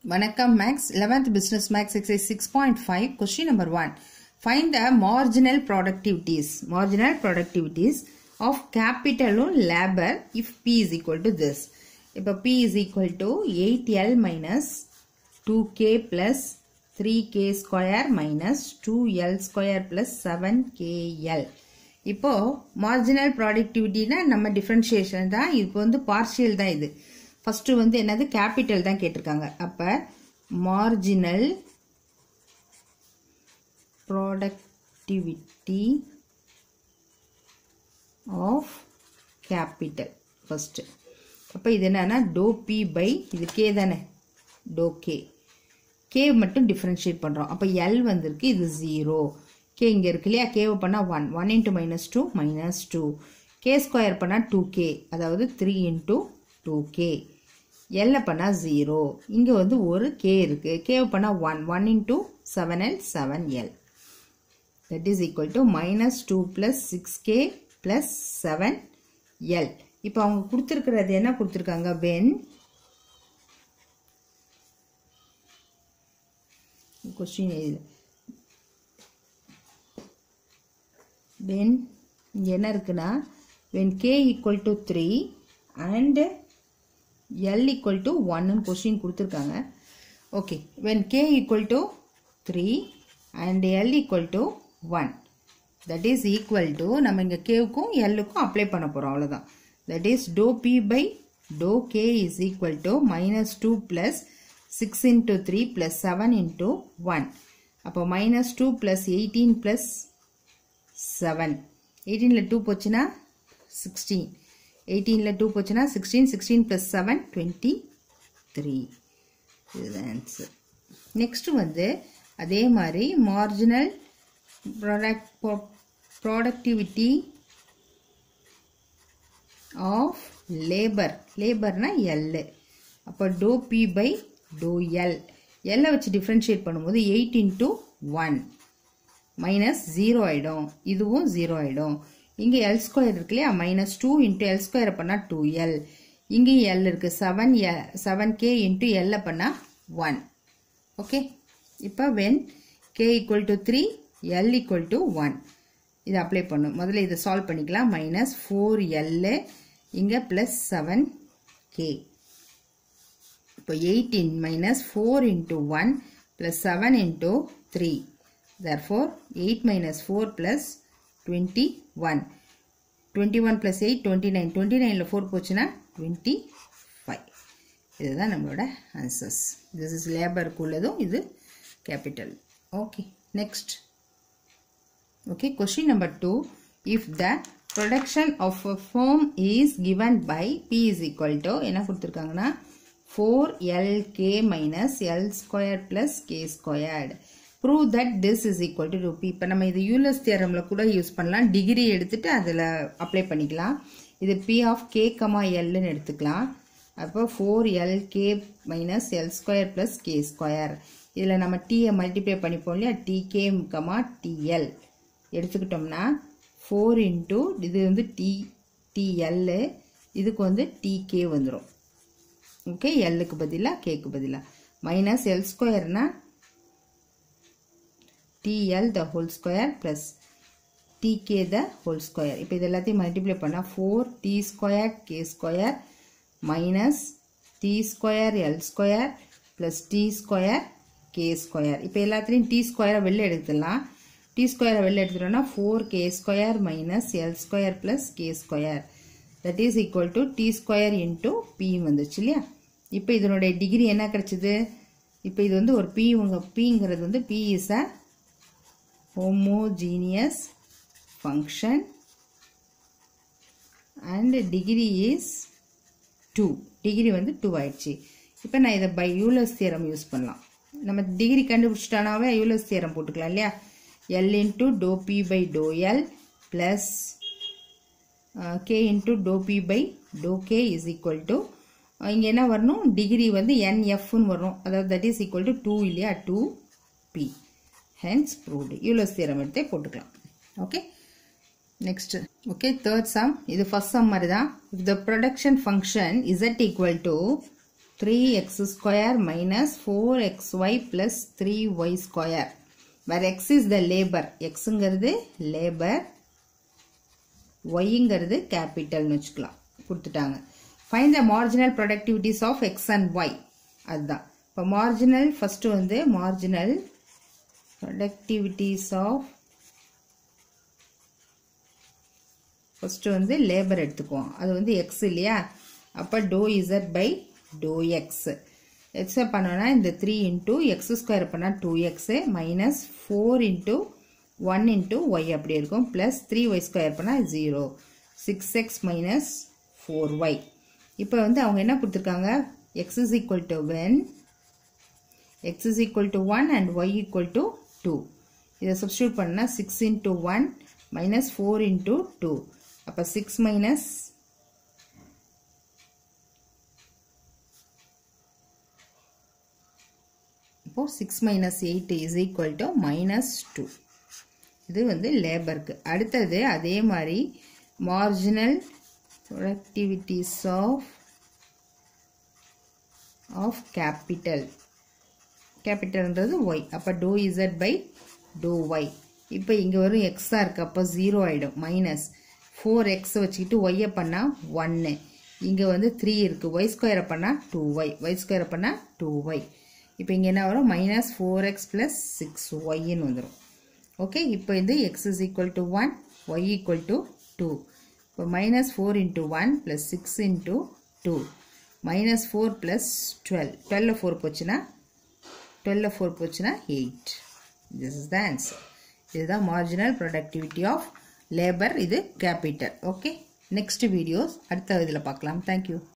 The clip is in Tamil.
வணக்கம் maths 11th business maths exercise six point five question number one find the marginal productivities marginal productivities of கேபிட்டலும் labour if P is equal to this இப்போ P is equal to eight L minus two K plus three K square minus two L square plus seven KL இப்போ மார்ஜினல் ப்ராடக்டிவிட்டினா நம்ம டிஃப்ரென்ஷியேஷன் தான் இப்போ வந்து பார்ஷியல் தான் இது ஃபர்ஸ்ட் வந்து என்னது கேபிட்டல் தான் கேட்டிருக்காங்க அப்ப marginal productivity of capital first அப்போ இது என்னன்னா டோ பி பை இது கே தானே டோ கே கே மட்டும் டிஃப்ரென்ஷியேட் பண்ணுறோம் அப்போ எல் வந்திருக்கு இது ஜீரோ கே இங்கே இருக்கு இல்லையா கேவை பண்ணால் one one into minus two minus two K square பண்ணால் டூ கே அதாவது த்ரீ இன்ட்டு டூ கே எல்ல பண்ணால் ஜீரோ இங்கே வந்து ஒரு கே இருக்குது கேவை பண்ணால் one one into seven L seven L that is equal to minus two plus six K plus seven L இப்போ அவங்க கொடுத்துருக்கிறது என்ன கொடுத்துருக்காங்க வென் கொஸ்டின் எழுதல வென் இங்கே என்ன இருக்குன்னா when K equal to three and L equal to ஒன்னு கொஸ்டின் கொடுத்துருக்காங்க okay when K equal to three and L equal to one that is equal to நம்ம இங்கே கேவுக்கும் எல்லுக்கும் அப்ளை பண்ண போகிறோம் அவ்வளோதான் that is do P by do K is equal to minus two plus six into three plus seven into one அப்போ minus two plus eighteen plus seven எயிட்டீனில் டூ போச்சுன்னா சிக்ஸ்டீன் எயிட்டீனில் டூ போச்சுன்னா sixteen sixteen plus seven twenty three இதுதான் ஆன்சர் நெக்ஸ்ட் வந்து அதே மாதிரி marginal product productivity of labour லேபர்னா எல் அப்போ do P by do L எல்லை வச்சு டிஃப்ரென்ஷியேட் பண்ணும்போது eight into one minus zero ஆகிடும் இதுவும் ஜீரோ ஆகிடும் இங்கே எல் ஸ்கொயர் இருக்கு இல்லையா மைனஸ் டூ இன்ட்டு எல் ஸ்கொயரை பண்ணால் டூ எல் இங்கேயும் எல் இருக்குது செவன் எ செவன் கே இன்ட்டு எல்ல பண்ணால் ஒன் ஓகே இப்போ when K equal to three L equal to one இதை அப்ளை பண்ணும் முதல்ல இதை சால்வ் பண்ணிக்கலாம் மைனஸ் ஃபோர் எல்லு இங்கே ப்ளஸ் செவன் கே இப்போ eighteen minus four into one plus seven into three therefore 8 minus 4 plus 21 21 plus 8 29 29ல 4 போச்சுன்னா 25 இதுதான் நம்மளோட ஆன்சர்ஸ் this is லேபருக்கு உள்ளதும் இது capital okay next okay question number two if the production of a firm is given by P is equal to என்ன கொடுத்துருக்காங்கன்னா four L K minus L square plus K squared prove that this is equal to two P இப்போ நம்ம இது யூலஸ் தியரமில் கூட யூஸ் பண்ணலாம் டிகிரி எடுத்துட்டு அதில் அப்ளை பண்ணிக்கலாம் இது பி ஆஃப் கே கமா எல்னு எடுத்துக்கலாம் அப்போ four L K minus L square plus K square இதில் நம்ம டீயை மல்டிப்ளை பண்ணிப்போம் இல்லையா டி கே கமா டிஎல் எடுத்துக்கிட்டோம்னா ஃபோர் இன்ட்டு இது வந்து டி டிஎல்லு இதுக்கு வந்து டிகே வந்துடும் ஓகே எல்லுக்கு பதிலாக கேக்கு பதிலாக மைனஸ் எல் ஸ்கொயர்னால் TL the whole square plus TK the whole square இப்போ இது எல்லாத்தையும் மல்டிப்ளை பண்ணால் four T square K square minus T square L square plus T square K square இப்போ எல்லாத்துலேயும் டி ஸ்கொயரை வெளில எடுத்துடலாம் டி ஸ்கொயரை வெளில எடுத்துட்டோம்னா four K square minus L square plus K square that is equal to T square into P வந்துச்சு இல்லையா இப்போ இதனுடைய டிகிரி என்ன கிடைச்சிது இப்போ இது வந்து ஒரு பி உங்க பிங்கிறது வந்து P is a homogeneous function and degree is 2 degree வந்து 2 ஆயிடுச்சு இப்போ நான் இதை பை யூலஸ் தியரம் யூஸ் பண்ணலாம் நம்ம டிகிரி கண்டுபிடிச்சிட்டானாவே யூலஸ் தியரம் போட்டுக்கலாம் இல்லையா L into do P by do L plus K into do P by do K is equal to இங்கே என்ன வரணும் டிகிரி வந்து என்எஃப்னு வரும் அதாவது that is equal to two இல்லையா two P hence proved Euler's theorem எடுத்தே போட்டுக்கலாம் okay next okay third sum இது ஃபர்ஸ்ட் சம் மாதிரி தான் if the production function z equal to three X square minus four X Y plus three Y square where X is the labour எக்ஸுங்கிறது லேபர் ஒய்ங்கிறது கேபிட்டல்னு வச்சுக்கலாம் கொடுத்துட்டாங்க fine the marginal productivities of X and Y அதுதான் இப்போ மார்ஜினல் ஃபஸ்ட்டு வந்து மார்ஜினல் ப்ரொடக்டிவிட்டிஸ் ஆஃப் ஃபஸ்ட்டு வந்து லேபர் எடுத்துக்குவோம் அது வந்து எக்ஸ் இல்லையா அப்போ do Z by do X எக்ஸை பண்ணோன்னா இந்த த்ரீ இன்ட்டு எக்ஸ் ஸ்கொயர் பண்ணால் two X minus four into one into Y அப்படி இருக்கும் ப்ளஸ் த்ரீ ஒய் ஸ்கொயர் பண்ணால் zero six X minus four Y இப்போ வந்து அவங்க என்ன கொடுத்துருக்காங்க X is equal to when X is equal to one and Y equal to two இதை சப்ஸ்டியூட் பண்ணால் six into one minus four into two அப்போ சிக்ஸ் மைனஸ் இப்போது six minus eight is equal to minus two இது வந்து லேபருக்கு அடுத்தது அதே மாதிரி marginal productivities of of capital கேபிட்டல்ன்றது ஒய் அப்போ do Z by do Y இப்போ இங்கே வரும் எக்ஸாக இருக்குது அப்போ ஜீரோ ஆகிடும் மைனஸ் ஃபோர் எக்ஸ் வச்சுக்கிட்டு ஒய்யை பண்ணால் ஒன்று இங்கே வந்து த்ரீ இருக்குது ஒய் ஸ்கொயரை பண்ணால் டூ ஒய் ஒய் ஸ்கொயரை பண்ணால் டூ ஒய் இப்போ இங்கே என்ன வரும் minus four x plus six ஒய்ன்னு வந்துடும் ஓகே இப்போ இது x is equal to one y equal to two இப்போ minus four into one plus six into two minus four plus twelve டுவெல்ல ஃபோர் போச்சுன்னா டுவெல்ல ஃபோர் போச்சுன்னா eight this is the answer இதுதான் மார்ஜினல் ப்ரொடக்டிவிட்டி ஆஃப் லேபர் இது கேபிட்டல் ஓகே நெக்ஸ்ட் வீடியோஸ் அடுத்த இதில் பார்க்கலாம் தேங்க்யூ